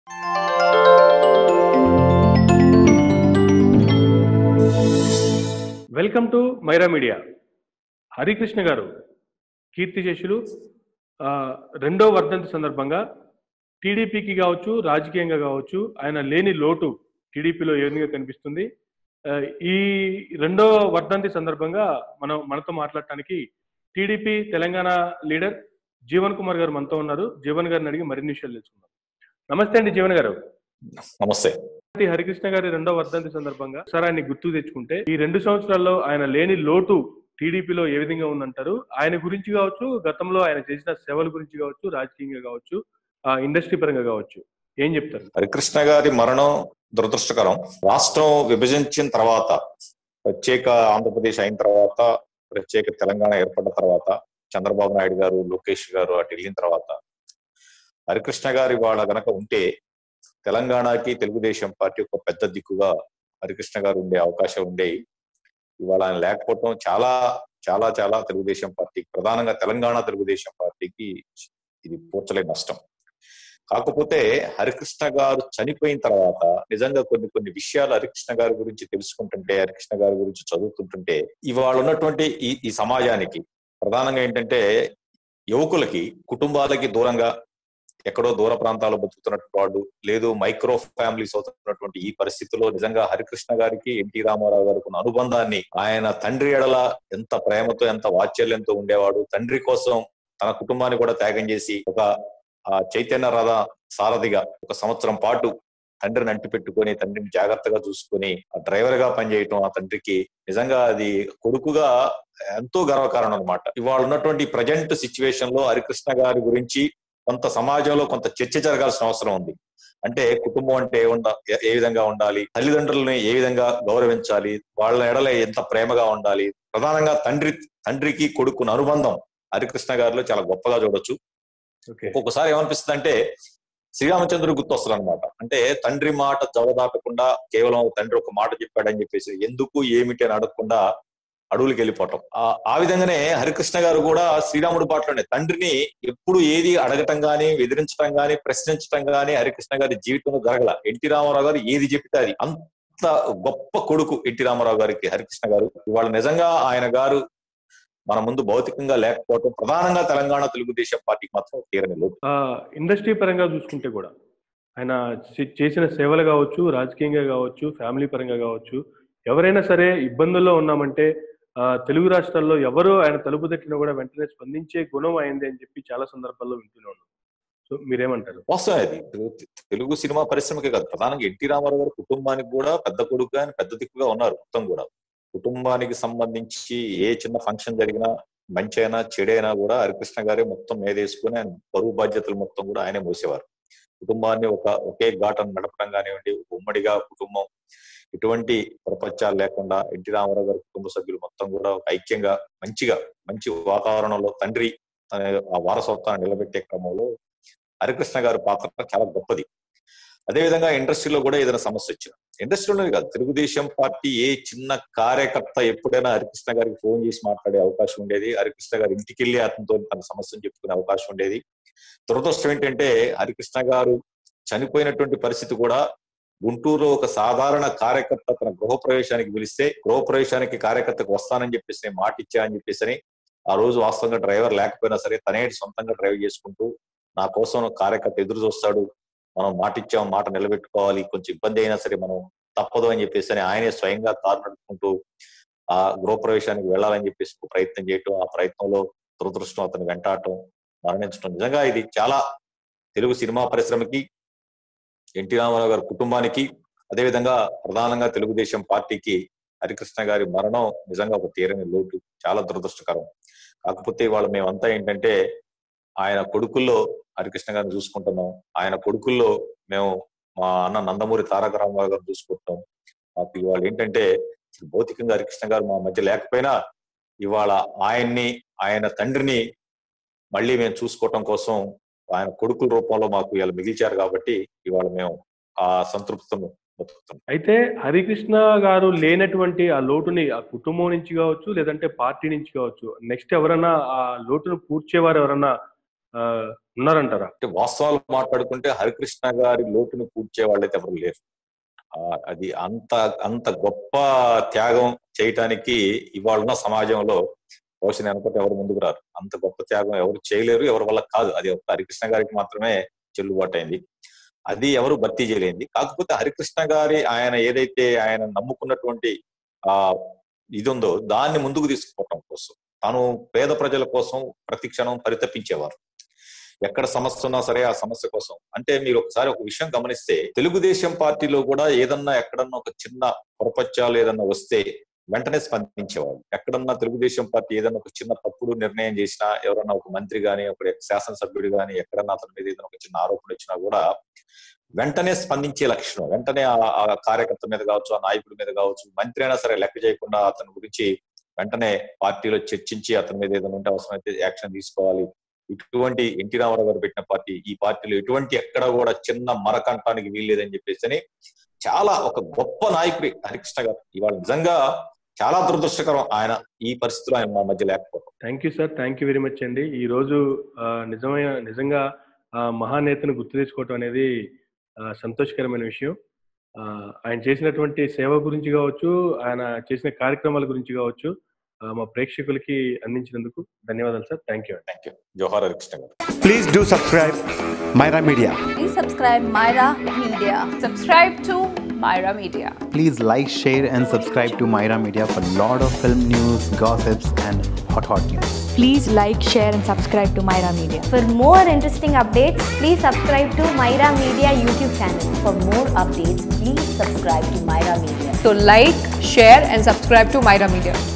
Welcome to Myra Media Harikrishna garu కీర్తిశేషులు ఆ, రెండో వర్ధంతి సందర్భంగా టీడీపీకి కావచ్చు రాజకీయంగా కావచ్చు ఆయన లేని లోటు టీడీపీలో ఏ విధంగా కనిపిస్తుంది ఆ, ఈ రెండో వర్ధంతి సందర్భంగా మనం మనతో మాట్లాడటానికి టీడీపీ తెలంగాణ లీడర్ జీవన్ కుమార్ గారు మనతో ఉన్నారు జీవన్ గారిని అడిగి మరిన్ని విషయాలు తెలుసుకుందాం నమస్తే అండి జీవన్ గారు నమస్తే ఈ హరికృష్ణ గారి రెండో వర్ధంతి సందర్భంగా సార్ ఆయన్ని గుర్తు తెచ్చుకుంటే ఈ రెండు సంవత్సరాల్లో ఆయన లేని లోటు టీడీపీలో ఏ విధంగా ఉందంటారు ఆయన గురించి కావచ్చు గతంలో ఆయన చేసిన సేవల గురించి కావచ్చు రాజకీయంగా కావచ్చు ఆ ఇండస్ట్రీ పరంగా కావచ్చు ఏం చెప్తారు హరికృష్ణ గారి మరణం దురదృష్టకరం రాష్ట్రం విభజించిన తర్వాత ప్రత్యేక ఆంధ్రప్రదేశ్ అయిన తర్వాత ప్రత్యేక తెలంగాణ ఏర్పడిన తర్వాత చంద్రబాబు నాయుడు గారు లోకేష్ గారు అటు వెళ్ళిన తర్వాత హరికృష్ణ గారి వాళ్ళ గనక ఉంటే తెలంగాణకి తెలుగుదేశం పార్టీ ఒక పెద్ద దిక్కుగా హరికృష్ణ గారు ఉండే అవకాశం ఉండేవి ఇవాళ ఆయన లేకపోవడం చాలా చాలా చాలా తెలుగుదేశం పార్టీకి ప్రధానంగా తెలంగాణ తెలుగుదేశం పార్టీకి ఇది పూడ్చలేని నష్టం కాకపోతే హరికృష్ణ గారు చనిపోయిన తర్వాత నిజంగా కొన్ని కొన్ని విషయాలు హరికృష్ణ గారి గురించి తెలుసుకుంటుంటే హరికృష్ణ గారి గురించి చదువుతుంటుంటే ఇవాళ ఉన్నటువంటి ఈ ఈ సమాజానికి ప్రధానంగా ఏంటంటే యువకులకి కుటుంబాలకి దూరంగా ఎక్కడో దూర ప్రాంతాల్లో బతుకుతున్నటువంటి వాళ్ళు లేదు మైక్రో ఫ్యామిలీస్ అవుతున్నటువంటి ఈ పరిస్థితిలో నిజంగా హరికృష్ణ గారికి ఎన్టీ రామారావు గారికి ఉన్న అనుబంధాన్ని ఆయన తండ్రి ఎడల ఎంత ప్రేమతో ఎంత వాత్సల్యంతో ఉండేవాడు తండ్రి కోసం తన కుటుంబాన్ని కూడా త్యాగం చేసి ఒక ఆ చైతన్య రథ సారథిగా ఒక సంవత్సరం పాటు తండ్రిని అంటి పెట్టుకొని తండ్రిని జాగ్రత్తగా చూసుకొని ఆ డ్రైవర్ గా పనిచేయటం ఆ తండ్రికి నిజంగా అది కొడుకుగా ఎంతో గర్వకారణం అనమాట ఇవాళ ఉన్నటువంటి ప్రజెంట్ సిచ్యువేషన్ లో హరికృష్ణ గారి గురించి కొంత సమాజంలో కొంత చర్చ జరగాల్సిన అవసరం ఉంది అంటే కుటుంబం అంటే ఏ ఉండ ఏ- ఏ విధంగా ఉండాలి తల్లిదండ్రులని ఏ విధంగా గౌరవించాలి వాళ్ళ ఎడల ఎంత ప్రేమగా ఉండాలి ప్రధానంగా తండ్రి తండ్రికి కొడుకున్న అనుబంధం హరికృష్ణ గారిలో చాలా గొప్పగా చూడొచ్చు ఓకే ఒక్కొక్కసారి ఏమనిపిస్తుంది అంటే శ్రీరామచంద్రుడు గుర్తొస్తారు అనమాట అంటే తండ్రి మాట జవదాటకుండా కేవలం తండ్రి ఒక మాట చెప్పాడని చెప్పేసి ఎందుకు ఏమిటి అని అడగకుండా అడవులకి వెళ్ళిపోవటం ఆ- ఆ విధంగానే హరికృష్ణ గారు కూడా శ్రీరాముడి పాటలోనే తండ్రిని ఎప్పుడు ఏది అడగటం గాని ఎదిరించడం గాని ప్రశ్నించడం గాని హరికృష్ణ గారి జీవితంలో జరగల ఎన్టీ రామారావు గారు ఏది చెప్తే అది అంత గొప్ప కొడుకు ఎన్టీ రామారావు గారికి హరికృష్ణ గారు ఇవాళ నిజంగా ఆయన గారు మన ముందు భౌతికంగా లేకపోవటం ప్రధానంగా తెలంగాణ తెలుగుదేశం పార్టీకి మాత్రం తీరని లోటు ఆ ఇండస్ట్రీ పరంగా చూసుకుంటే కూడా ఆయన చే- చేసిన సేవలు కావచ్చు రాజకీయంగా కావచ్చు ఫ్యామిలీ పరంగా కావచ్చు ఎవరైనా సరే ఇబ్బందుల్లో ఉన్నామంటే ఆ, తెలుగు రాష్ట్రాల్లో ఎవరు ఆయన తలుపు తట్టినా కూడా వెంటనే స్పందించే గుణం అయింది అని చెప్పి చాలా సందర్భాల్లో వింటూనే ఉన్నాం సో మీరేమంటారు వాస్తవం అది తెలుగు- తెలుగు సినిమా పరిశ్రమకే కాదు ప్రధానంగా ఎన్టీ రామారావు గారు కుటుంబానికి కూడా పెద్ద కొడుకు అని పెద్ద దిక్కుగా ఉన్నారు మొత్తం కూడా కుటుంబానికి సంబంధించి ఏ చిన్న ఫంక్షన్ జరిగినా మంచి అయినా చెడైనా కూడా హరికృష్ణ గారే మొత్తం మేదేసుకుని ఆయన బరువు బాధ్యతలు మొత్తం కూడా ఆయనే మోసేవారు కుటుంబాన్ని ఒక ఒకే ఘాటను నడపడం కానివ్వండి ఒక ఉమ్మడిగా కుటుంబం ఎటువంటి ప్రపంచాలు లేకుండా ఎన్టీ రామారావు గారి కుటుంబ సభ్యులు మొత్తం కూడా ఒక ఐక్యంగా మంచిగా మంచి వాతావరణంలో తండ్రి అనే ఆ వారసత్వాన్ని నిలబెట్టే క్రమంలో హరికృష్ణ గారి పాత్ర చాలా గొప్పది అదేవిధంగా ఇండస్ట్రీలో కూడా ఏదైనా సమస్య వచ్చిన ఇండస్ట్రీలోనే కాదు తెలుగుదేశం పార్టీ ఏ చిన్న కార్యకర్త ఎప్పుడైనా హరికృష్ణ గారికి ఫోన్ చేసి మాట్లాడే అవకాశం ఉండేది హరికృష్ణ గారి ఇంటికి వెళ్ళి అతనితో తన సమస్యను చెప్పుకునే అవకాశం ఉండేది దురదృష్టం ఏంటంటే హరికృష్ణ గారు చనిపోయినటువంటి పరిస్థితి కూడా గుంటూరులో ఒక సాధారణ కార్యకర్త తన గృహప్రవేశానికి పిలిస్తే గృహప్రవేశానికి కార్యకర్తకు వస్తానని చెప్పేసి నేను మాట ఇచ్చా అని చెప్పేసి అని ఆ రోజు వాస్తవంగా డ్రైవర్ లేకపోయినా సరే తనే సొంతంగా డ్రైవ్ చేసుకుంటూ నా కోసం కార్యకర్త ఎదురు చూస్తాడు మనం మాట ఇచ్చాం మాట నిలబెట్టుకోవాలి కొంచెం ఇబ్బంది అయినా సరే మనం తప్పదు అని చెప్పేసి అని ఆయనే స్వయంగా కారు నడుపుకుంటూ ఆ గృహప్రవేశానికి వెళ్ళాలని చెప్పేసి ఒక ప్రయత్నం చేయటం ఆ ప్రయత్నంలో దురదృష్టం అతను వెంటాడటం మరణించడం నిజంగా ఇది చాలా తెలుగు సినిమా పరిశ్రమకి ఎన్టీ రామారావు గారి కుటుంబానికి అదేవిధంగా ప్రధానంగా తెలుగుదేశం పార్టీకి హరికృష్ణ గారి మరణం నిజంగా ఒక తీరని లోటు చాలా దురదృష్టకరం కాకపోతే ఇవాళ మేమంతా ఏంటంటే ఆయన కొడుకుల్లో హరికృష్ణ గారిని చూసుకుంటున్నాం ఆయన కొడుకుల్లో మేము మా అన్న నందమూరి తారక రామారావు గారిని చూసుకుంటున్నాం మాకు ఇవాళ ఏంటంటే అసలు భౌతికంగా హరికృష్ణ గారు మా మధ్య లేకపోయినా ఇవాళ ఆయన్ని ఆయన తండ్రిని మళ్ళీ మేము చూసుకోవటం కోసం ఆయన కొడుకుల రూపంలో మాకు ఇవాళ మిగిల్చారు కాబట్టి ఇవాళ మేము ఆ సంతృప్తితో బతుకుతున్నాం అయితే హరికృష్ణ గారు లేనటువంటి ఆ లోటుని ఆ కుటుంబం నుంచి కావచ్చు లేదంటే పార్టీ నుంచి కావచ్చు నెక్స్ట్ ఎవరన్నా ఆ లోటును పూడ్చేవారు ఎవరన్నా ఆ, ఉన్నారంటారా అంటే వాస్తవాలు మాట్లాడుకుంటే హరికృష్ణ గారి లోటును పూడ్చే వాళ్ళైతే ఎవరు లేరు ఆ, అది అంత అంత గొప్ప త్యాగం చేయటానికి ఇవాళ ఉన్న సమాజంలో బహుశా నేను అనుకుంటే ఎవరు ముందుకు రారు అంత గొప్ప త్యాగం ఎవరు చేయలేరు ఎవరి వల్ల కాదు అది ఒక్క హరికృష్ణ గారికి మాత్రమే చెల్లుబాటు అయింది అది ఎవరు భర్తీ చేయలేంది కాకపోతే హరికృష్ణ గారి ఆయన ఏదైతే ఆయన నమ్ముకున్నటువంటి ఆ ఇది ఉందో దాన్ని ముందుకు తీసుకుపోవటం కోసం తాను పేద ప్రజల కోసం ప్రతి క్షణం పరితపించేవారు ఎక్కడ సమస్య ఉన్నా సరే ఆ సమస్య కోసం అంటే మీరు ఒకసారి ఒక విషయం గమనిస్తే తెలుగుదేశం పార్టీలో కూడా ఏదన్నా ఎక్కడన్నా ఒక చిన్న పొరపత్యాలు ఏదన్నా వస్తే వెంటనే స్పందించేవాళ్ళు ఎక్కడన్నా తెలుగుదేశం పార్టీ ఏదన్నా ఒక చిన్న తప్పుడు నిర్ణయం చేసినా ఎవరన్నా ఒక మంత్రి గాని ఒక శాసనసభ్యుడు గాని ఎక్కడన్నా అతని మీద ఏదైనా ఒక చిన్న ఆరోపణ వచ్చినా కూడా వెంటనే స్పందించే లక్షణం వెంటనే ఆ- ఆ కార్యకర్త మీద కావచ్చు ఆ నాయకుడి మీద కావచ్చు మంత్రి అయినా సరే లెక్క చేయకుండా అతని గురించి వెంటనే పార్టీలో చర్చించి అతని మీద ఏదైనా ఉంటే అవసరమైతే యాక్షన్ తీసుకోవాలి ఇటువంటి ఎన్టీ రామారావు గారు పెట్టిన పార్టీ ఈ పార్టీలో ఎటువంటి ఎక్కడ కూడా చిన్న మరకంటానికి వీల్లేదని చెప్పేసి అని చాలా ఒక గొప్ప నాయకుడి హరికృష్ణ గారు ఇవాళ నిజంగా చాలా దురదృష్టకరం ఆయన ఈ పరిస్థితిలో ఆయన మా మధ్య లేకపోవడం thank you sir thank you very much అండి ఈ రోజు ఆ, నిజమైన నిజంగా ఆ మహానేతను గుర్తు తెచ్చుకోవటం అనేది ఆ, సంతోషకరమైన విషయం ఆ, ఆయన చేసినటువంటి సేవ గురించి కావచ్చు ఆయన చేసిన కార్యక్రమాల గురించి కావచ్చు ఆ, మా ప్రేక్షకులకి అందించినందుకు ధన్యవాదాలు sir thank you thank you జోహార్ Harikrishna garu Please do subscribe Myra Media. Please subscribe Myra Media. Subscribe to Myra Media. Please like, share, and subscribe to Myra Media for lot of film news, gossips, and hot hot news. Please like, share, and subscribe to Myra Media. For more interesting updates, please subscribe to Myra Media YouTube channel. For more updates, please subscribe to Myra Media. So like, share and subscribe to Myra Media.